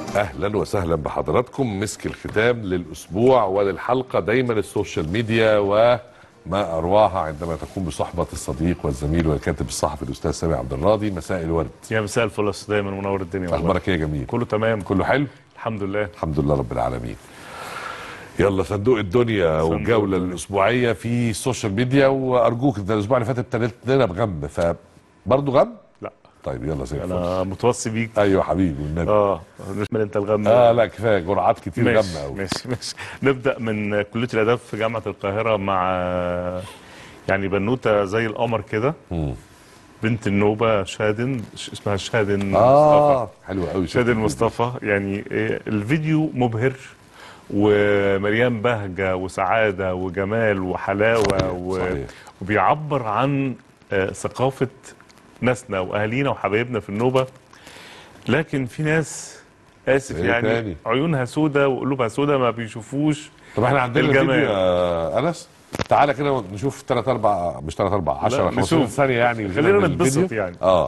اهلا وسهلا بحضراتكم مسك الختام للاسبوع وللحلقه دايما السوشيال ميديا وما ارواها عندما تكون بصحبه الصديق والزميل والكاتب الصحفي الاستاذ سامي عبد الراضي مساء الورد يا مساء الفل يا أستاذ دايما منور الدنيا والله اخبارك ايه يا جميل كله تمام كله حلو الحمد لله الحمد لله رب العالمين يلا صندوق الدنيا صندوق والجوله الدنيا. الاسبوعيه في السوشيال ميديا وارجوك انت الاسبوع اللي فات ابتديت لنا بغم فبرضه غم لا طيب يلا زي الفل انا متوصي بيك ايوه حبيبي والنبي اه نشمل انت الغم اه لا كفايه جرعات كتير غم ماشي قوي ماشي ماشي نبدا من كليه الاداب في جامعه القاهره مع يعني بنوته زي القمر كده بنت النوبه شادن ش- اسمها شادن مصطفى اه حلو قوي شادن مصطفى يعني إيه، الفيديو مبهر ومليان بهجه وسعاده وجمال وحلاوه و... صحيح. وبيعبر عن آه، ثقافه ناسنا واهالينا وحبايبنا في النوبه لكن في ناس اسف إيه يعني تاني؟ عيونها سودة وقلوبها سودة ما بيشوفوش طب احنا عندنا الجمال. فيديو يا انس تعالى كده نشوف 3 4 مش 3 4 10 لا، 15 نشوف. ثانيه يعني كده خلينا من نتبسط الفيديو. يعني. اه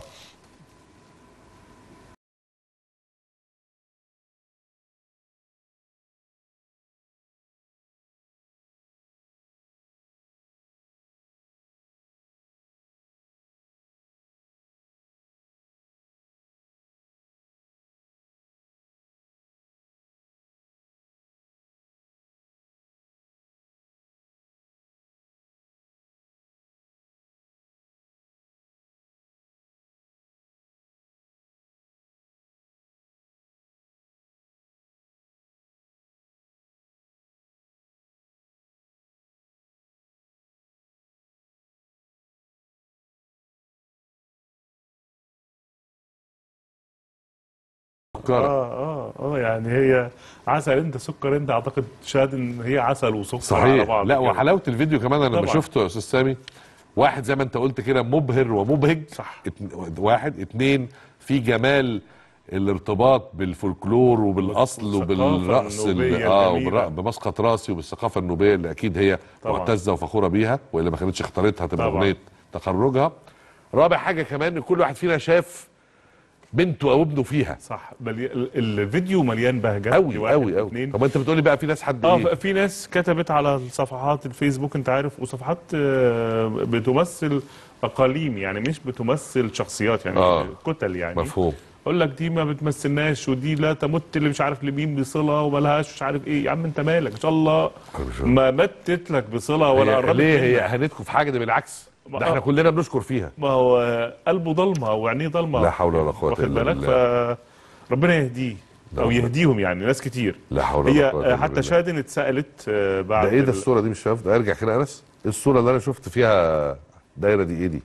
سكر اه اه اه يعني هي عسل انت سكر انت اعتقد شاهد ان هي عسل وسكر على صحيح بعض لا كده. وحلاوه الفيديو كمان انا لما طبعاً. شفته يا استاذ سامي واحد زي ما انت قلت كده مبهر ومبهج صح. اتن... واحد اتنين في جمال الارتباط بالفولكلور وبالاصل والثقافة وبالرقص ال- النوبية اه الجميلة. وبالر- بمسقط راسي وبالثقافه النوبيه اللي اكيد هي طبعاً. معتزه وفخوره بيها والا ما كانتش اختارتها تبقى طبعاً. اغنيه تخرجها رابع حاجه كمان ان كل واحد فينا شاف بنته او ابنه فيها صح ملي... ال- الفيديو مليان بهجه قوي دي واحد، قوي قوي اتنين. طب انت بتقولي بقى في ناس حد اه ايه في ناس كتبت على صفحات الفيسبوك انت عارف وصفحات آه، بتمثل اقاليم يعني مش بتمثل شخصيات يعني آه. كتل يعني مفهوم اقول لك دي ما بتمثلناش ودي لا تمت اللي مش عارف لمين بصله وملهاش مش عارف ايه يا عم انت مالك ان شاء الله ما متت لك بصله ولا هي قربت ليه هي منك. اهانتكم في حاجه ده بالعكس ما- ده احنا آه. كلنا بنشكر فيها ما هو قلبه ضلمه وعينيه ضلمه لا حول ولا قوة واخد إلا بالك بالله. فربنا يهديه ده او ربنا. يهديهم يعني ناس كتير لا حول ولا هي قوة إلا آه، حتى بالله. شادن اتسالت آه، بعد ده ايه ده ال- الصوره دي مش شايف ده ارجع كده يا انس ايه الصوره اللي انا شفت فيها دايره دي ايه دي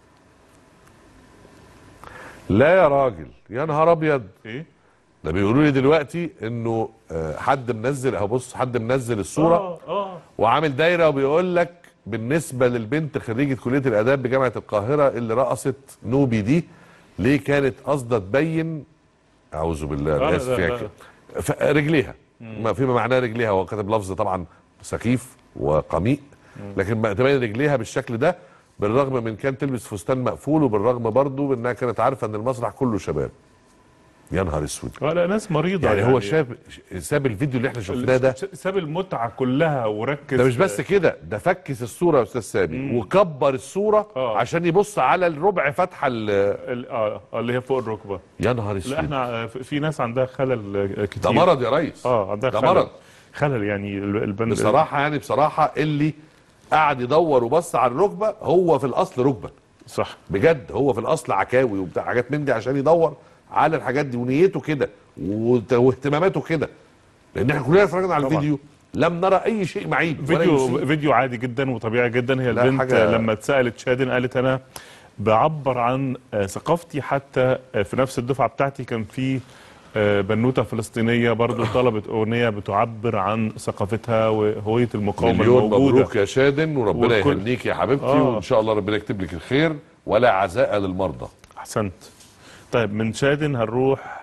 لا يا راجل يا نهار ابيض ايه ده بيقولوا لي دلوقتي انه آه، حد منزل اهو بص حد منزل الصوره اه اه وعامل دايره وبيقول لك بالنسبه للبنت خريجه كليه الاداب بجامعه القاهره اللي رقصت نوبي دي ليه كانت قصده تبين اعوذ بالله لا، انا لا، اسف لا. يعني ف- رجليها ما فيما معناه رجليها هو كاتب لفظ طبعا سخيف وقميء لكن ما تبين رجليها بالشكل ده بالرغم من كان تلبس فستان مقفول وبالرغم برضه من انها كانت عارفه ان المسرح كله شباب يا نهار اسود آه، لا ناس مريضه يعني, هو شاف ساب الفيديو اللي احنا شفناه ده ساب المتعه كلها وركز ده مش بس كده ده فكس الصوره يا استاذ سامي وكبر الصوره آه. عشان يبص على الربع فتحه ال- ال- اه آه، اللي هي فوق الركبه يا نهار لا اسود احنا آه، في في ناس عندها خلل آه، كتير ده مرض يا ريس اه عندها ده خلل مرض خلل يعني ال- البند بصراحه يعني بصراحه اللي قعد يدور وبص على الركبه هو في الاصل ركبه صح بجد هو في الاصل عكاوي وبتاع حاجات من دي عشان يدور على الحاجات دي ونيته كده وت- واهتماماته كده لان احنا كلنا اتفرجنا على طبعا. الفيديو لم نرى اي شيء معيب ولا فيديو يسيء. فيديو عادي جدا وطبيعي جدا هي لا، البنت حاجة- لما اتسالت شادن قالت انا بعبر عن آه، ثقافتي حتى آه، في نفس الدفعه بتاعتي كان في آه، بنوته فلسطينيه برضو طلبت اغنيه بتعبر عن ثقافتها وهويه المقاومه مليون الموجوده مبروك يا شادن وربنا والكل- يهنيك يا حبيبتي آه. وان شاء الله ربنا يكتب لك الخير ولا عزاء للمرضى احسنت طيب من شادن هنروح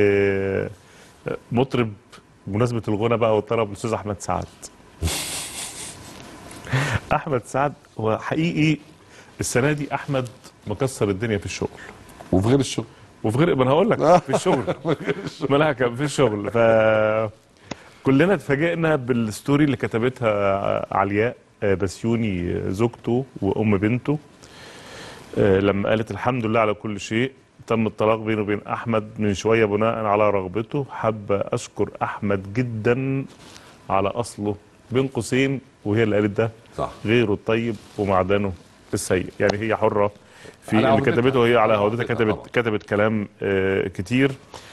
لمطرب بمناسبه الغنى بقى والطرب الاستاذ احمد سعد احمد سعد هو حقيقي السنه دي احمد مكسر الدنيا في الشغل وفي غير الشغل وفي غير ما انا هقول لك في الشغل مالها كان في الشغل ف كلنا اتفاجئنا بالستوري اللي كتبتها علياء آه، بسيوني آه، زوجته وام بنته آه، لما قالت الحمد لله على كل شيء تم الطلاق بينه وبين احمد من شويه بناء على رغبته حابه اشكر احمد جدا على اصله بين قوسين وهي اللي قالت ده صح غيره الطيب ومعدنه السيء يعني هي حرة في على اللي عهدتها. كتبته هي على على هودتها عهدتها كتبت طبعا. كتبت كلام آه، كتير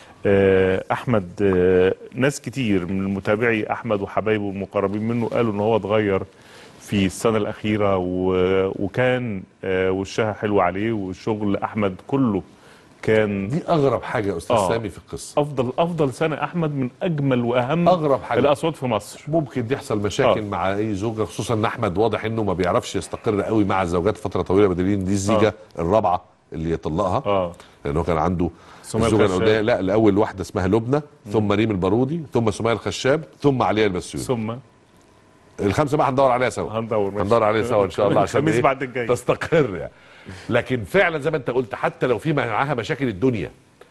آه، احمد آه، ناس كتير من متابعي احمد وحبايبه المقربين منه قالوا ان هو اتغير في السنه الاخيره و- وكان آه، وشها حلو عليه وشغل احمد كله كان دي اغرب حاجه يا استاذ آه. سامي في القصه افضل افضل سنه احمد من اجمل واهم أغرب حاجة. الاصوات في مصر ممكن يحصل مشاكل آه. مع اي زوجه خصوصا ان احمد واضح انه ما بيعرفش يستقر قوي مع الزوجات فتره طويله بدليل دي الزيجه الرابعه اللي يطلقها اه لانه كان عنده سمية الزوجه الخشاب. الاولانيه لا الاول واحده اسمها لبنى ثم ريم البارودي ثم سمية الخشاب ثم علياء البسيوني ثم الخمسه بقى هندور عليها سوا هندور ماشي. هندور عليها سوا ان شاء الله عشان الخميس إيه؟ بعد الجاي. تستقر يعني لكن فعلا زي ما انت قلت حتى لو في معاها مشاكل الدنيا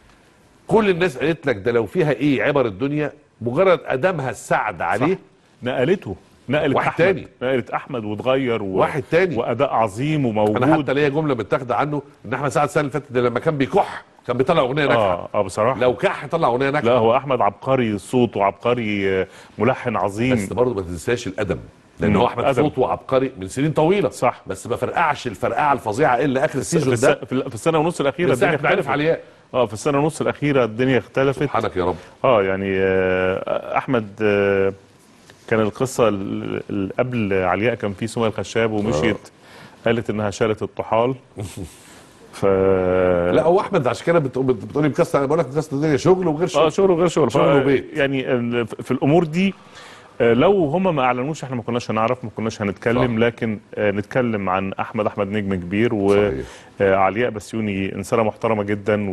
كل الناس قالت لك ده لو فيها ايه عبر الدنيا مجرد ادامها السعد عليه نقلته نقلت واحد احمد تاني. نقلت احمد واتغير و... واحد تاني. واداء عظيم وموجود انا حتى ليا جمله متاخده عنه ان احمد سعد السنه اللي فاتت ده لما كان بيكح كان بيطلع اغنيه ناجحه اه اه بصراحه لو كح طلع اغنيه ناجحه لا هو احمد عبقري صوت وعبقري آه، ملحن عظيم بس برضه ما تنساش الادب لان مم. هو احمد أدب. صوته عبقري من سنين طويله صح. بس ما فرقعش الفرقعه الفظيعه الا اخر في, السيزون الس... ده في, ال- في السنه ونص الاخيره من ساعه الدنيا ما عرف اختلفت علياء اه في السنه ونص الاخيره الدنيا اختلفت سبحانك يا رب اه يعني آه، احمد آه، كان القصه ال- ال- قبل علياء كان في سمية الخشاب ومشيت قالت انها شالت الطحال ف لا هو احمد عشان كده بتقول بتقولي مكسر انا بقول لك مكسر الدنيا شغل وغير اه شغل شغل وغير شغل شغل ف- وبيت. يعني ال- في الامور دي آه، لو هم ما اعلنوش احنا ما كناش هنعرف ما كناش هنتكلم صح. لكن آه، نتكلم عن احمد احمد نجم كبير صحيح. وعلياء بسيوني انسانه محترمه جدا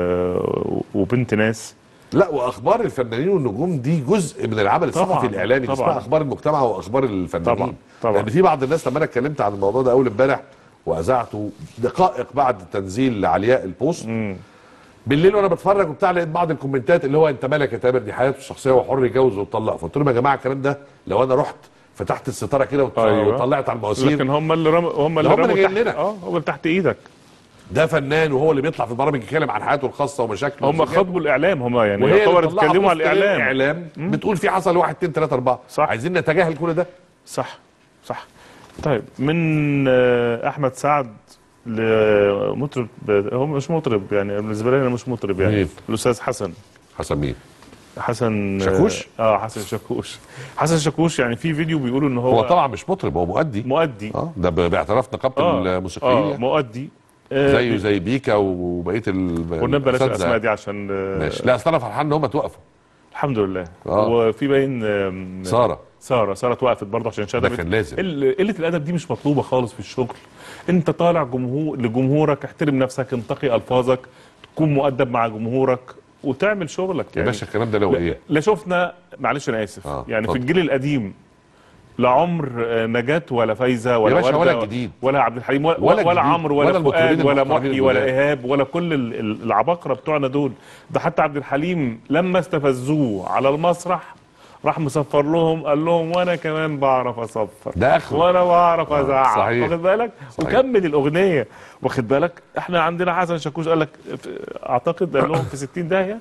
و- وبنت ناس لا واخبار الفنانين والنجوم دي جزء من العمل الصحفي طبعاً، الاعلامي دي طبعاً. اسمها اخبار المجتمع واخبار الفنانين طبعاً، طبعاً. لان في بعض الناس لما انا اتكلمت عن الموضوع ده اول امبارح واذعته دقائق بعد تنزيل علياء البوست بالليل وانا بتفرج وبتاع لقيت بعض الكومنتات اللي هو انت مالك يا تامر دي حياته الشخصيه وحر يتجوز ويطلق فقلت لهم يا جماعه الكلام ده لو انا رحت فتحت الستاره كده وط- أيوة. وطلعت على المواسير لكن هم اللي رم... هم اللي هم اللي رموا جايين تحت لنا. اه هم اللي تحت ايدك ده فنان وهو اللي بيطلع في البرامج يتكلم عن حياته الخاصه ومشاكله هم وزوجاته. خاطبوا الاعلام هم يعني وهي يعتبر اللي مطلعة اتكلموا على بوست الاعلام الاعلام بتقول في حصل واحد اتنين تلاته اربعه صح. عايزين نتجاهل كل ده صح صح طيب من آه، احمد سعد لمطرب هو مش مطرب يعني بالنسبه لي انا مش مطرب يعني مين؟ الاستاذ حسن حسن مين حسن شاكوش؟ اه حسن شاكوش حسن شاكوش يعني في فيديو بيقولوا ان هو هو طبعا مش مطرب هو مؤدي مؤدي اه ده ب- باعتراف نقابه اه الموسيقيين اه يعني. مؤدي آه، زيه زي بيكا وبقيه ال قلنا بلاش الأساتذة الاسماء دي عشان آه، ماشي لا اصل انا فرحان ان هم توقفوا الحمد لله آه. وفي باين آم، ساره ساره ساره اتوقفت برضه عشان شهاده كان لازم. ال- قله الادب دي مش مطلوبه خالص في الشغل انت طالع جمهور لجمهورك احترم نفسك انتقي الفاظك تكون مؤدب مع جمهورك وتعمل شغلك يا يعني باشا الكلام ده لو لا, ايه لا شفنا معلش انا اسف آه، يعني في اتفضل. الجيل القديم لا عمر آه، نجاة ولا فايزه ولا باشا، وردة ولا الجديد. ولا عبد الحليم ولا, ولا ولا, ولا الجديد. عمرو ولا, ولا المطربين فؤاد ولا المحترمين محي ولا الجداد. ايهاب ولا كل ال- ال- العباقره بتوعنا دول ده حتى عبد الحليم لما استفزوه على المسرح راح مصفر لهم قال لهم وانا كمان بعرف اصفر ده اخره وانا بعرف ازعق صحيح. واخد بالك صحيح. وكمل الاغنيه واخد بالك احنا عندنا حسن شاكوش قال لك اعتقد قال لهم في 60 داهيه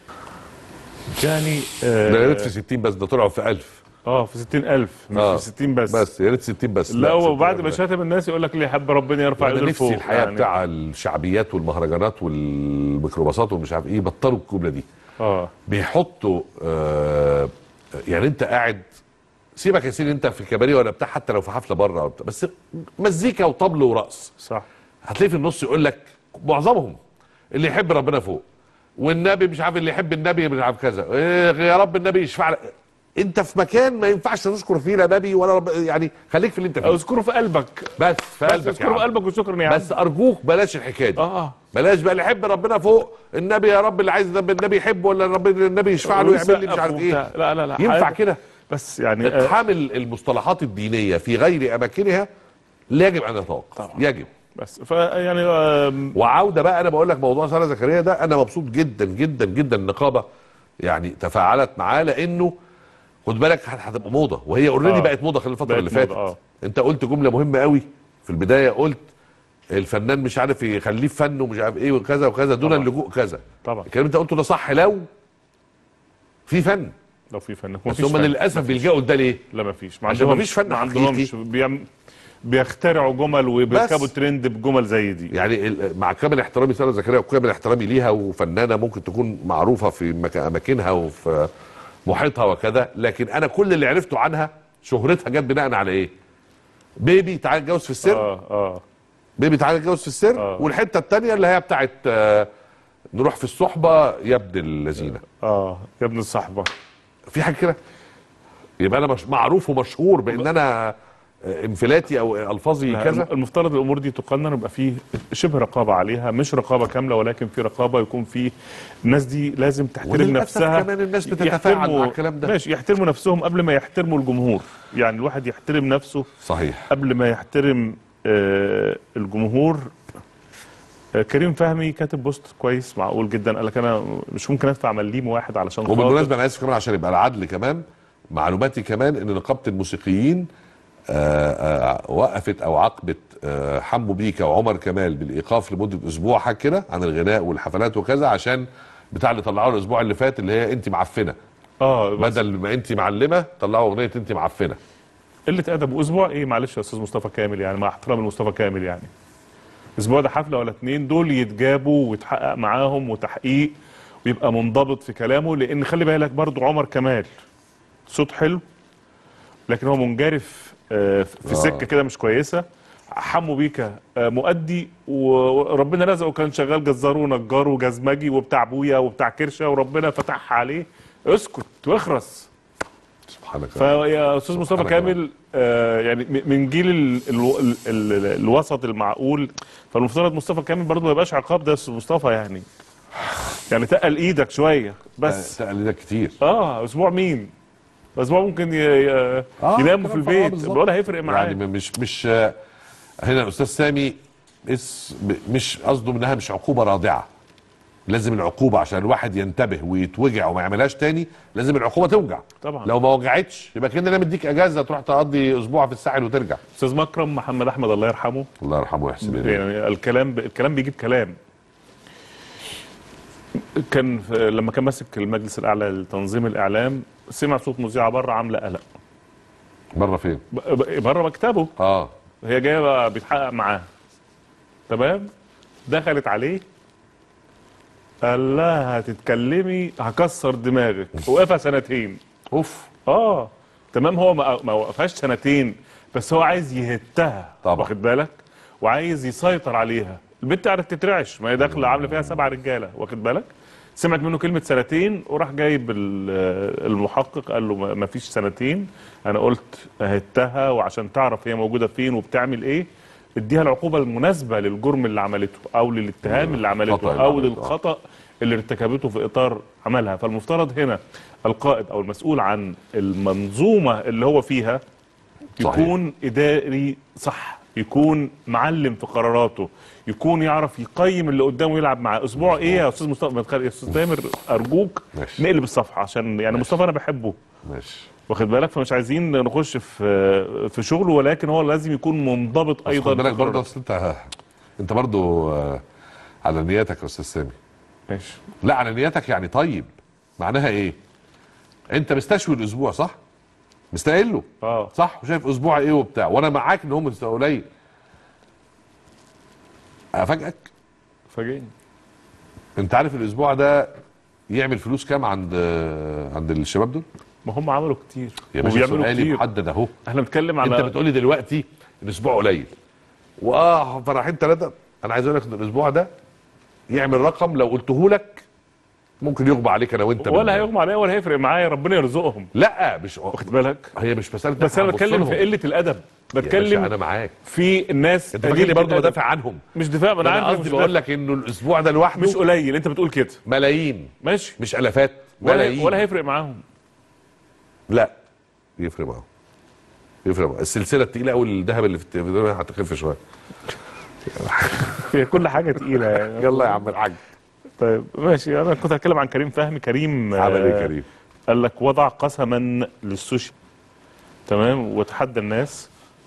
يعني ده يا اه, ريت في 60 بس ده طلعوا في 1000 آه في 60000 مش آه. في 60 بس, بس يا ريت 60 بس لا 60 وبعد ما بس. شتم الناس يقول لك اللي يحب ربنا يرفع انا ايده نفسي لفوق الحياه يعني. بتاع الشعبيات والمهرجانات والميكروباصات والمش عارف ايه بطلوا الجمله دي اه بيحطوا آه يعني انت قاعد سيبك يا سيدي انت في كباريه ولا بتاع حتى لو في حفله بره وبتاع بس مزيكا وطبل ورقص صح هتلاقي في النص يقول لك معظمهم اللي يحب ربنا فوق والنبي مش عارف اللي يحب النبي مش عارف كذا إيه يا رب النبي يشفع لك انت في مكان ما ينفعش تذكر فيه لا نبي ولا رب يعني خليك في اللي انت فيه اذكره في قلبك بس في بس قلبك يا اذكره في عم. قلبك وشكرا يا عم بس ارجوك بلاش الحكايه دي اه بلاش بقى اللي يحب ربنا فوق النبي يا رب اللي عايز النبي النبي يحبه ولا الرب النبي يشفع له يعمل لي مش عارف ايه وبتاع. لا لا لا ينفع حاجة- كده بس يعني آه، اتحامل المصطلحات الدينيه في غير اماكنها لا يجب ان يتوقف طبعا. يجب بس فيعني آم، وعوده بقى انا بقول لك موضوع ساره زكريا ده انا مبسوط جدا جدا جدا النقابه يعني تفاعلت معاه لانه خد بالك هت- هتبقى موضه وهي اوريدي آه. بقت موضه خلال الفتره بقت اللي فاتت موضة، آه. انت قلت جمله مهمه قوي في البدايه قلت الفنان مش عارف يخليه في فن ومش عارف ايه وكذا وكذا دون طبعا. اللجوء كذا طبعا الكلام اللي انت قلته ده صح لو في فن لو في فن بس مفيش هم فن. للاسف مفيش. بيلجأوا لده ليه؟ لا مفيش ما عشان عندهمش مفيش فن ما حقيقي. عندهمش بيعم... بيخترعوا جمل وبيركبوا بس. ترند بجمل زي دي يعني ال- مع كامل احترامي ساره زكريا وكامل احترامي ليها وفنانه ممكن تكون معروفه في مك- اماكنها وفي محيطها وكذا لكن انا كل اللي عرفته عنها شهرتها جت بناء على ايه؟ بيبي تعالى نتجوز في السر اه اه بيبي تعالى نتجوز في السر آه. والحته الثانيه اللي هي بتاعت آه، نروح في الصحبه يا ابن الذين اه يا ابن الصحبه في حاجه كده يبقى انا مش معروف ومشهور بان انا آه، انفلاتي او الفاظي كذا المفترض الامور دي تقنن يبقى فيه شبه رقابه عليها مش رقابه كامله ولكن في رقابه يكون في الناس دي لازم تحترم وللأسف نفسها كمان الناس بتتفاعل يحترموا- مع الكلام ده. ماشي يحترموا نفسهم قبل ما يحترموا الجمهور يعني الواحد يحترم نفسه صحيح قبل ما يحترم آه الجمهور آه كريم فهمي كاتب بوست كويس معقول جدا قال لك انا مش ممكن ادفع مليم واحد علشان خاطر وبالمناسبه انا اسف كمان عشان يبقى العدل كمان معلوماتي كمان ان نقابه الموسيقيين آه، آه، وقفت او عاقبت آه، حمو بيكا وعمر كمال بالايقاف لمده اسبوع حاجه كده عن الغناء والحفلات وكذا عشان بتاع اللي طلعوه الاسبوع اللي فات اللي هي انت معفنه اه بس بدل ما انت معلمه طلعوا اغنيه انت معفنه قله ادب واسبوع ايه معلش يا استاذ مصطفى كامل يعني مع احترام لمصطفى كامل يعني اسبوع ده حفله ولا اتنين دول يتجابوا ويتحقق معاهم وتحقيق ويبقى منضبط في كلامه لان خلي بالك برضو عمر كمال صوت حلو لكن هو منجرف آه، في آه. سكه كده مش كويسه حمو بيكا آه، مؤدي وربنا رزقه كان شغال جزار ونجار وجزمجي وبتاع بويا وبتاع كرشه وربنا فتحها عليه اسكت واخرس سبحانك يا رب. فيا استاذ مصطفى سبحانك كامل آه يعني م- من جيل ال ال ال ال الوسط المعقول فالمفترض مصطفى كامل برضه ما يبقاش عقاب ده يا استاذ مصطفى يعني يعني تقل ايدك شويه بس سأل ده كتير اه اسبوع مين؟ اسبوع ممكن ي- ي- آه، يناموا في كلام فاضي البيت بالظبط. ولا هيفرق معاه يعني مش مش آه، هنا الاستاذ سامي اس ب- مش قصده انها مش عقوبه رادعه لازم العقوبه عشان الواحد ينتبه ويتوجع وما يعملهاش تاني لازم العقوبه توجع طبعا. لو ما وجعتش يبقى كده انا مديك اجازه تروح تقضي اسبوع في الساحل وترجع استاذ مكرم محمد احمد الله يرحمه الله يرحمه ويحسن اليه يعني الكلام ب... الكلام بيجيب كلام كان في... لما كان ماسك المجلس الاعلى لتنظيم الاعلام سمع صوت مذيعه بره عامله قلق مره فين ب- ب- بره مكتبه اه هي جايه بقى بيتحقق معاها تمام دخلت عليه قال لها هتتكلمي هكسر دماغك وقفها سنتين اوف اه تمام هو ما ما وقفهاش سنتين بس هو عايز يهتها طبعا. واخد بالك وعايز يسيطر عليها البنت قعدت تترعش ما هي داخله عامله فيها سبع رجاله واخد بالك سمعت منه كلمه سنتين وراح جايب ال- المحقق قال له ما ما فيش سنتين انا قلت اهتها وعشان تعرف هي موجوده فين وبتعمل ايه اديها العقوبه المناسبه للجرم اللي عملته او للاتهام اللي الخطأ عملته اللي او عملته. للخطا اللي ارتكبته في اطار عملها فالمفترض هنا القائد او المسؤول عن المنظومه اللي هو فيها صحيح. يكون اداري صح يكون معلم في قراراته يكون يعرف يقيم اللي قدامه يلعب معاه اسبوع ايه يا استاذ مصطفى ما تخلي- يا استاذ تامر ارجوك ماشي. نقلب الصفحه عشان يعني مصطفى انا بحبه ماشي واخد بالك فمش عايزين نخش في في شغله ولكن هو لازم يكون منضبط بس ايضا خد بالك في برضه قراراته. اصل انت انت برضه آه، على نياتك يا استاذ سامي ماشي لا على نياتك يعني طيب معناها ايه انت مستشوي الاسبوع صح مستقل له اه صح وشايف اسبوع ايه وبتاع وانا معاك ان هم مستوى قليل افاجئك فاجئني انت عارف الاسبوع ده يعمل فلوس كام عند عند الشباب دول ما هم عملوا كتير يا باشا وبيعملوا سؤالي كتير محدد اهو احنا بنتكلم انت على بتقولي دلوقتي الاسبوع قليل واه فرحين ثلاثه انا عايز اقول لك ان الاسبوع ده يعمل رقم لو قلته لك ممكن يغمى عليك انا وانت ولا من- هيغمى عليا ولا هيفرق معايا ربنا يرزقهم لا مش واخد بالك هي مش مساله بس انا هنبص بتكلم لهم. في قله الادب يا باشا بتكلم انا معاك في الناس انت فاكرني قليلة برضه الأدب. بدافع عنهم مش دفاع ما انا انا عارف قصدي مش بقول دفاع. لك انه الاسبوع ده لوحده مش قليل انت بتقول كده ملايين ماشي مش الافات ولا ملايين ولا هيفرق معاهم لا يفرق معاهم يفرق معاهم السلسله التقيله قوي الذهب اللي في التلفزيون هتخف شويه هي كل حاجه تقيله يعني يلا يا عم الحاج طيب ماشي انا كنت هتكلم عن كريم فهمي كريم عمل ايه آه، كريم قال لك وضع قسما للسوشي تمام وتحدى الناس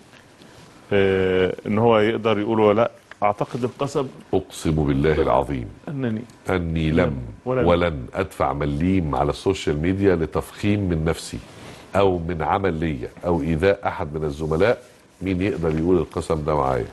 آه ان هو يقدر يقول ولا لا اعتقد القسم اقسم بالله العظيم انني اني لم ولن. ولن ادفع مليم على السوشيال ميديا لتفخيم من نفسي او من عمل ليا او ايذاء احد من الزملاء مين يقدر يقول القسم ده معايا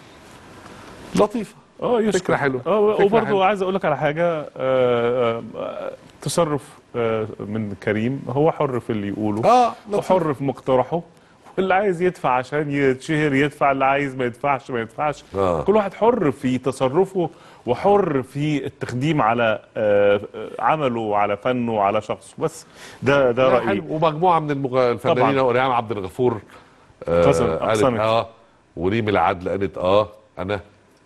لطيفه اه يشكر فكرة حلوة. اه فكرة وبرضه حلوة. عايز اقول لك على حاجه آه آه تصرف آه من كريم هو حر في اللي يقوله اه لطيف. وحر في مقترحه واللي عايز يدفع عشان يتشهر يدفع اللي عايز ما يدفعش ما يدفعش آه. كل واحد حر في تصرفه وحر في التقديم على آه، آه، عمله وعلى فنه وعلى شخصه بس ده ده لا، رايي حلو. ومجموعه من المغ... الفنانين طبعاً. وريهام عبد الغفور آه قسم- قالت أقسمت. اه وريم العدل قالت اه انا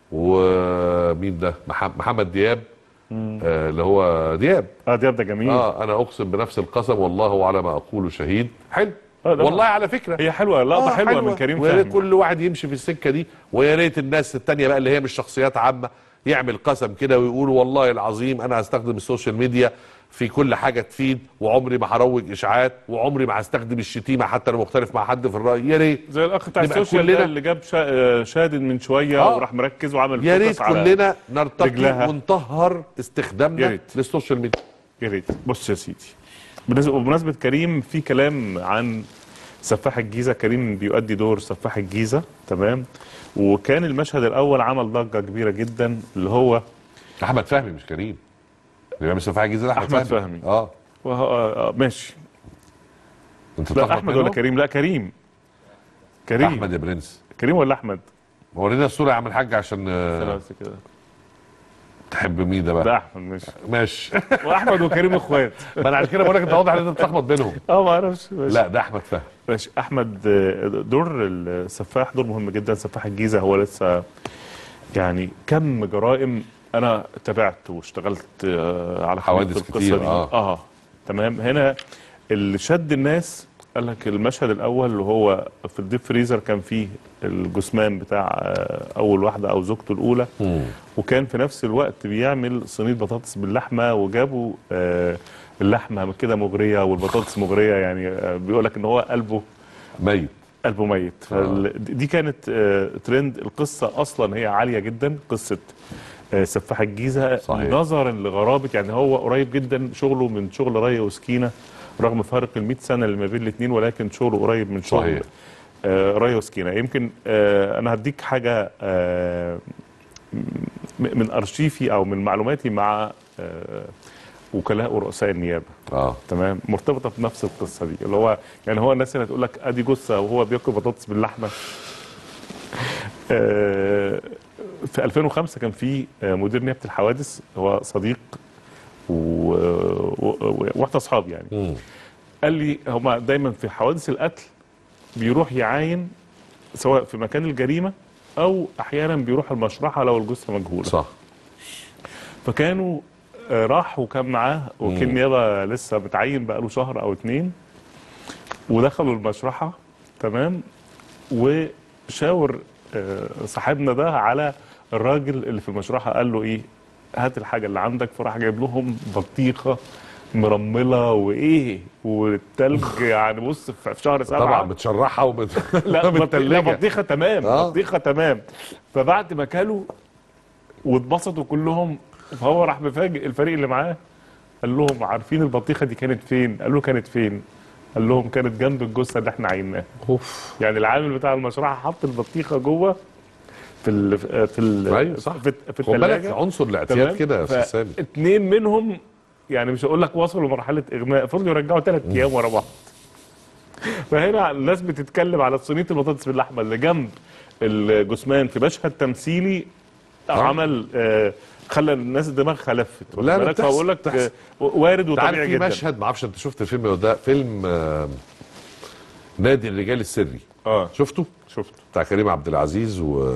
ومين ده مح- محمد دياب آه اللي هو دياب اه دياب ده جميل اه انا اقسم بنفس القسم والله على ما اقول شهيد حلو آه، ده والله على فكره هي حلوه لقطه آه، حلوه من كريم ويا ريت فهمي كل واحد يمشي في السكه دي ويا ريت الناس التانيه بقى اللي هي مش شخصيات عامه يعمل قسم كده ويقول والله العظيم انا هستخدم السوشيال ميديا في كل حاجه تفيد وعمري ما هروج اشاعات وعمري ما هستخدم الشتيمه حتى لو مختلف مع حد في الراي يا ريت زي الاخ بتاع نبقى السوشيال ده كلنا- اللي جاب شا... آه، شادن من شويه آه. وراح مركز وعمل يا فوكس ريت على- كلنا نرتقي رجلها. ونطهر يا استخدامنا ريت. للسوشيال ميديا يا ريت بص يا سيدي بالنسبه وبمناسبه كريم في كلام عن سفاح الجيزه كريم بيؤدي دور سفاح الجيزه تمام وكان المشهد الاول عمل ضجه كبيره جدا اللي هو احمد فهمي مش كريم اللي بيعمل سفاح الجيزه ده احمد, أحمد فهمي. فهمي. اه وهو آه آه، ماشي انت لا بتلخبط احمد ولا بينهم؟ كريم لا كريم كريم احمد يا برنس كريم ولا احمد ورينا الصوره يا عم الحاج عشان آه، استنى بس كده تحب مين ده بقى ده احمد ماشي ماشي واحمد وكريم اخوات ما انا عشان كده بقول لك انت واضح ان انت بتلخبط بينهم اه ما اعرفش ماشي. لا ده احمد فهمي ماشي احمد آه، دور السفاح دور مهم جدا سفاح الجيزه هو لسه يعني كم جرائم انا تابعت واشتغلت آه، على حوادث خلفية القصه كتير، دي آه. اه تمام هنا اللي شد الناس قال لك المشهد الاول اللي هو في الديب فريزر كان فيه الجثمان بتاع آه، اول واحده او زوجته الاولى وكان في نفس الوقت بيعمل صينيه بطاطس باللحمه وجابوا آه، اللحمه كده مغريه والبطاطس مغريه يعني آه، بيقول لك ان هو قلبه ميت قلبه ميت فال- دي كانت آه، ترند القصه اصلا هي عاليه جدا قصه آه، سفاح الجيزه صحيح. نظرا لغرابه يعني هو قريب جدا شغله من شغل ريا وسكينه رغم فارق ال 100 سنه اللي ما بين الاثنين ولكن شغله قريب من شغل صحيح. آه، ريا وسكينه يمكن آه، انا هديك حاجه آه، م- من ارشيفي او من معلوماتي مع آه، وكلاء ورؤساء النيابه اه تمام مرتبطه بنفس القصه دي اللي هو يعني هو الناس اللي هتقول لك ادي جثه وهو بياكل بطاطس باللحمه آه، في 2005 كان في آه، مدير نيابه الحوادث هو صديق و- و- واحد اصحاب يعني مم. قال لي هما دايما في حوادث القتل بيروح يعاين سواء في مكان الجريمه او احيانا بيروح المشرحه لو الجثه مجهوله صح فكانوا آه، راح وكان معاه وكيل مم. نيابه لسه متعين بقاله شهر او اتنين ودخلوا المشرحه تمام وشاور آه، صاحبنا ده على الراجل اللي في المشرحه قال له ايه هات الحاجه اللي عندك فراح جايب لهم بطيخه مرمله وايه والتلج يعني بص في في شهر سبعه طبعا بتشرحها وبت... لا بط- لا متلجة. بطيخه تمام آه. بطيخه تمام فبعد ما كلوا واتبسطوا كلهم فهو راح مفاجئ الفريق اللي معاه قال لهم عارفين البطيخه دي كانت فين؟ قال له كانت فين؟ قال لهم كانت جنب الجثه اللي احنا عيناها اوف يعني العامل بتاع المشرحه حط البطيخه جوه في ال في ال أيوة صح. في, في خد بالك الثلاجه عنصر الاعتياد كده يا استاذ سامي اتنين منهم يعني مش هقول لك وصلوا لمرحله اغماء فضلوا يرجعوا ثلاث ايام ورا بعض فهنا الناس بتتكلم على صينيه البطاطس باللحمه اللي جنب الجثمان في مشهد تمثيلي عمل آه خلى الناس دماغها لفت واخد لا، لا، بالك؟ بتحصل- فبقول لك بتحصل. آه، وارد انت عارف وطبيعي في جدا مشهد ما اعرفش انت شفت الفيلم ده فيلم آه، نادي الرجال السري اه شفته شفت بتاع كريم عبد العزيز و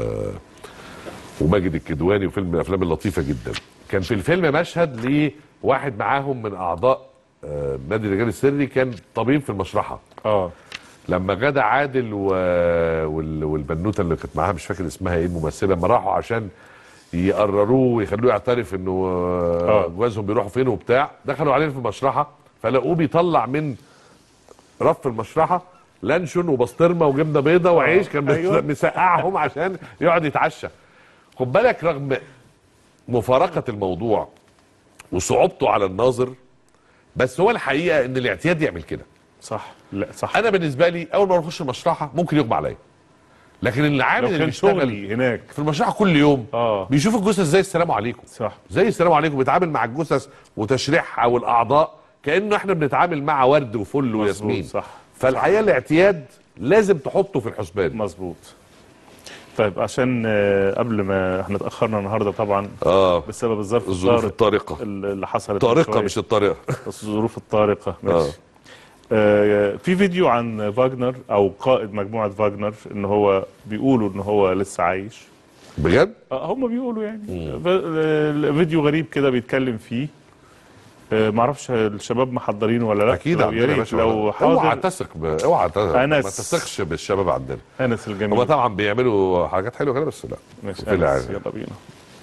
وماجد الكدواني وفيلم من الافلام اللطيفه جدا كان في الفيلم مشهد لواحد معاهم من اعضاء آه، نادي الرجال السري كان طبيب في المشرحه اه لما غدا عادل و... وال... والبنوته اللي كانت معاها مش فاكر اسمها ايه الممثله لما راحوا عشان يقرروه ويخلوه يعترف انه آه. آه. جوازهم بيروحوا فين وبتاع دخلوا عليه في المشرحه فلقوه بيطلع من رف المشرحه لانشون وبسطرمه وجبنه بيضه وعيش كان أيوة. مسقعهم عشان يقعد يتعشى خد بالك رغم مفارقه الموضوع وصعوبته على الناظر بس هو الحقيقه ان الاعتياد يعمل كده صح لا صح انا بالنسبه لي اول ما اخش المشرحه ممكن يغمى عليا لكن العامل لو اللي كان بيشتغل شغلي هناك في المشرحه كل يوم اه بيشوف الجثث زي السلام عليكم صح زي السلام عليكم بيتعامل مع الجثث وتشريحها والاعضاء كانه احنا بنتعامل مع ورد وفل وياسمين صح فالحقيقه الاعتياد لازم تحطه في الحسبان مظبوط طيب عشان آه، قبل ما احنا اتاخرنا النهارده طبعا اه بسبب الظرف الظروف الطارق الطارقه اللي حصلت من طارقه شوية. مش الطريقه الظروف الطارقه ماشي آه في فيديو عن فاجنر او قائد مجموعه فاجنر ان هو بيقولوا ان هو لسه عايش بجد آه هم بيقولوا يعني ف- آه، فيديو غريب كده بيتكلم فيه آه معرفش الشباب محضرين ولا لا اكيد لو عندنا يا يا ريت باشا لو اوعى حاضر تثق ب... اوعى ت... ما أنس- تثقش بالشباب عندنا انس هم الجميل طبعا بيعملوا حاجات حلوه كده بس لا ماشي في العادة. انس يلا بينا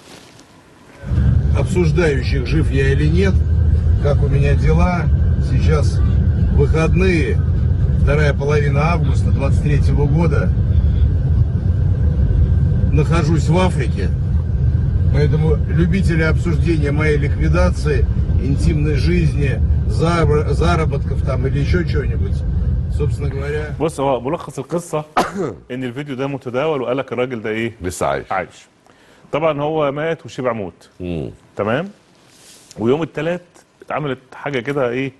обсуждающих, жив я или нет, как у меня дела. Сейчас выходные, вторая половина августа 23 года. Нахожусь в Африке, поэтому любители обсуждения моей ликвидации, интимной жизни, зар- заработков там или еще чего-нибудь, собственно говоря, بص هو ملخص القصه ان الفيديو ده متداول وقال لك الراجل ده ايه لسه عايش عايش طبعا هو مات وشبع موت مم. تمام ويوم الثلاث اتعملت حاجه كده ايه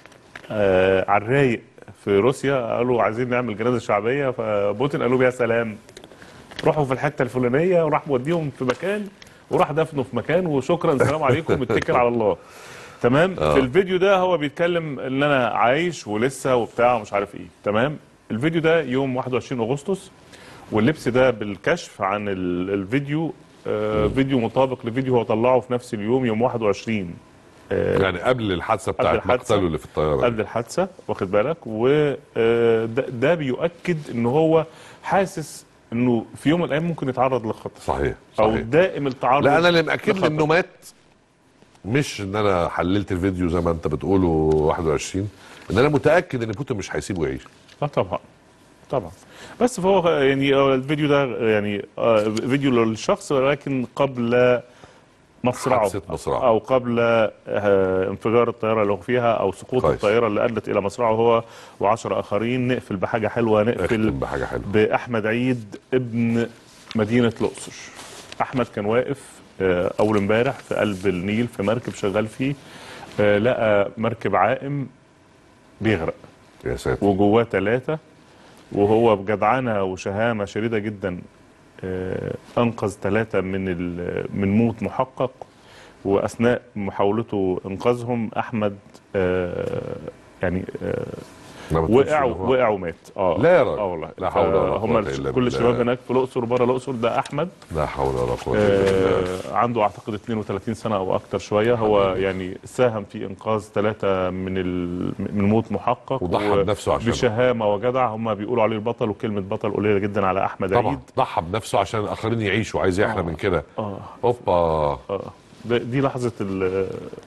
آه على الرايق في روسيا قالوا عايزين نعمل جنازه شعبيه فبوتين قالوا يا سلام روحوا في الحته الفلانيه وراح موديهم في مكان وراح دفنه في مكان وشكرا سلام عليكم اتكل على الله تمام آه. في الفيديو ده هو بيتكلم ان انا عايش ولسه وبتاع ومش عارف ايه تمام الفيديو ده يوم 21 اغسطس واللبس ده بالكشف عن ال- الفيديو آه فيديو مطابق لفيديو هو طلعه في نفس اليوم يوم 21 آه يعني قبل الحادثه بتاعت الحادثة. مقتله اللي في الطياره قبل الحادثه واخد بالك وده ده بيؤكد ان هو حاسس انه في يوم من الايام ممكن يتعرض للخطر صحيح او صحيح دائم التعرض لا انا اللي مأكد لي لخطر. انه مات مش ان انا حللت الفيديو زي ما انت بتقوله 21 ان انا متاكد ان بوتين مش هيسيبه يعيش اه طبعا طبعا بس فهو يعني آه، الفيديو ده يعني آه، فيديو للشخص ولكن قبل مصرعه حادثة مصرعه. او قبل آه، انفجار الطياره اللي هو فيها او سقوط كويس. الطياره اللي ادت الى مصرعه هو وعشرة اخرين نقفل بحاجه حلوه نقفل اختم بحاجه حلوه باحمد عيد ابن مدينه الاقصر احمد كان واقف آه، اول امبارح في قلب النيل في مركب شغال فيه آه، لقى مركب عائم بيغرق يا ساتر وجواه ثلاثة وهو بجدعنة وشهامة شديدة جدا آه، أنقذ ثلاثة من ال- من موت محقق وأثناء محاولته إنقاذهم أحمد آه، يعني آه، ما بتقولش وقع إن هو- وقع ومات اه لا يا راجل. اه والله لا حول ولا هم قوة إلا كل بالله. الشباب هناك في الأقصر وبره الأقصر ده أحمد لا حول ولا قوه الا بالله آه، عنده اعتقد 32 سنه او اكتر شويه هو يعني ساهم في انقاذ ثلاثه من ال... من موت محقق وضحى و- بنفسه عشانه. بشهامه وجدع هم بيقولوا عليه البطل وكلمه بطل قليله جدا على احمد طبعا عيد ضحى بنفسه عشان الاخرين يعيشوا عايز احلى من كده اه اوبا اه ده- دي لحظه ال...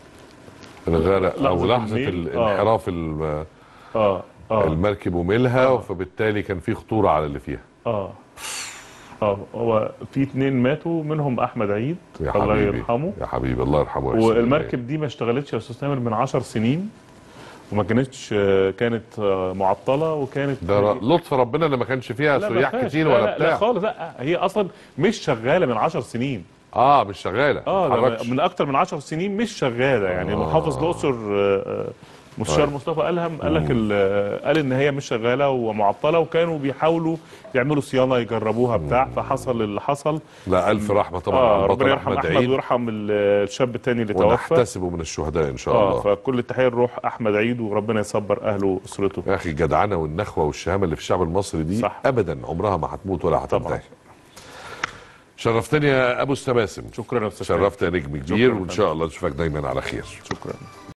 الغرق او لحظة لحظه الميل. ال- آه. انحراف الم- اه اه المركب وميلها فبالتالي كان في خطوره على اللي فيها اه اه هو في اثنين ماتوا منهم احمد عيد يا الله حبيبي يرحمه يا حبيبي الله يرحمه ويحسن إليه. والمركب دي ما اشتغلتش يا استاذ تامر من 10 سنين وما كانتش آه، كانت آه، معطله وكانت ده ر- لطف ربنا اللي ما كانش فيها لا ما سياح فيهاش. كتير لا ولا لا, لا بتاع خالص لا هي اصلا مش شغاله من 10 سنين اه مش شغاله اه ما ده تتحركش. من اكتر من 10 سنين مش شغاله يعني آه. محافظ الاقصر آه، آه، مستشار طيب. مصطفى الهم قال لك ال- آه، قال ان هي مش شغاله ومعطله وكانوا بيحاولوا يعملوا صيانه يجربوها بتاع فحصل اللي حصل لا الف رحمه طبعا اه على ربنا البطل يرحم احمد احمد عيد ويرحم ال- الشاب التاني اللي توفى ونحتسبه من الشهداء ان شاء اه الله فكل التحيه لروح احمد عيد وربنا يصبر اهله واسرته يا اخي الجدعنه والنخوه والشهامه اللي في الشعب المصري دي صح. ابدا عمرها ما هتموت ولا طبعا هتنتهي شرفتني يا ابو السباسم شكرا يا استاذ شرفت يا نجم كبير شكراً. وان شاء الله نشوفك دايما على خير شكرا